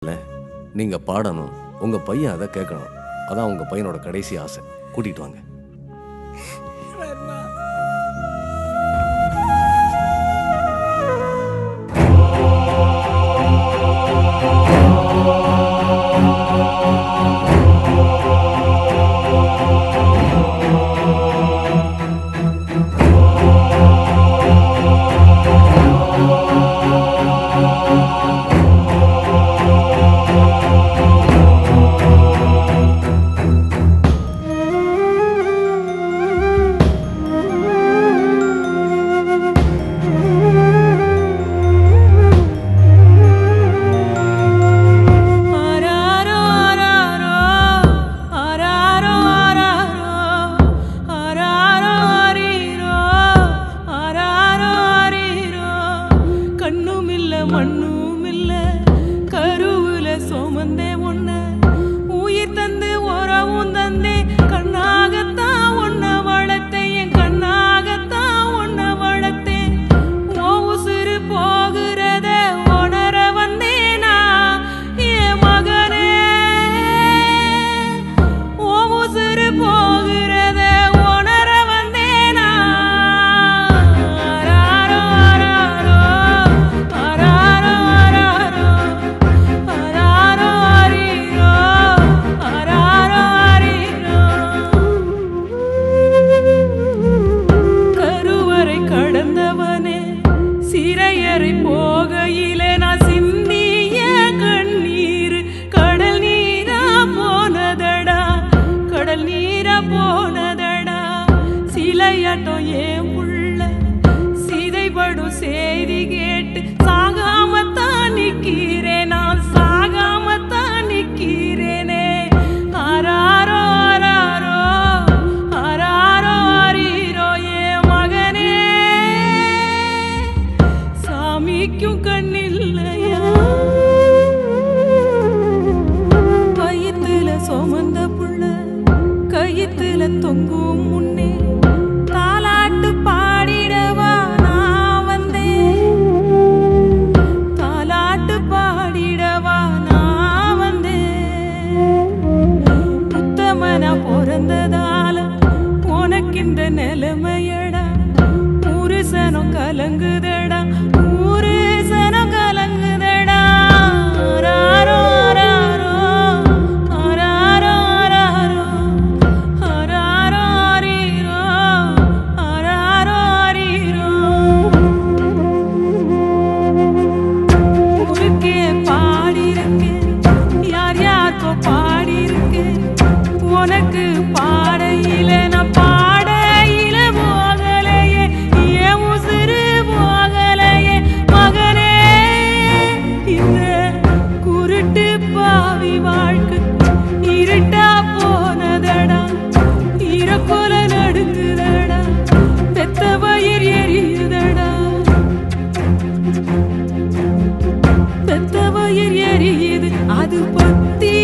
நீங்க பாடணும் உங்க பையன் அதை கேட்கணும் அதான் உங்க பையனோட கடைசி ஆசை கூட்டிட்டு வாங்க ஆராரோ ஆராரோ ஆராரோ ஆராரோ ஆராரோ ஆரீரோ ஆராரோ ஆரீரோ கண்ணும் இல்ல மண்ணும் இல்ல கருவுல சுமந்தே உன்ன உயிர் தந்து உறவும் தந்தே கண்ணாகத்தான் உன்ன வளர்த்தேன் என் கண்ணாகத்தான் உன்ன வளர்த்தேன் ஓ உசுறு போகிறத உணர வந்தேனா என் மகனே ஓ உசுறு போகிறத உணர வந்தேனா ஆராரோ ஆராரோ ஆராரோ ஆராரோ ஆராரோ ஆரீரோ ஆராரோ ஆரீரோ கருவறை கடந்தவனே சிறையறை போகையிலே நான் சிந்திய கண்ணீர் கடல் நீரா போனதடா கடல் நீரா போனதடா சிலையாட்டம் ஏன் உள்ள சிதைபடும் செய்தி கேட்டு சாகாமத்தான் நிக்கிறேன் நான் சாகாமத்தான் நிக்கிறேனே ஆராரோ ஆராரோ ஆராரோ ஆரீரோ என் மகனே சாமிக்கும் கண்ணில்லையா வயித்துல சுமந்த புள்ள கயித்துல தொங்கும் முன்னே தாலாட்டு பாடிடவா நான் வந்தேன் தாலாட்டு பாடிடவா நான் வந்தேன் உத்தமனா பிறந்ததால உனக்கு இந்த நிலைமையடா புருஷனும் கலங்குதடா புருஷனும் கலங்குதடா ஆராரோ ஆராரோ ஆராரோ ஆராரோ ஆராரோ ஆரீரோ ஆராரோ ஆரீரோ ஊருக்கே பாடியிருக்கேன் யார் யாருக்கோ பாடியிருக்கேன் உனக்கு பாடையில நான் பாடையில போகலையே என் உசுறு போகலையே மகனே இந்த குருட்டு பாவி வாழ்க்கை இருட்டா போனதடா ஈரக்கோல நடுங்குதடா பெத்த வயிறு எரியுதடா பெத்த வயிறு எரியுது அது பத்தி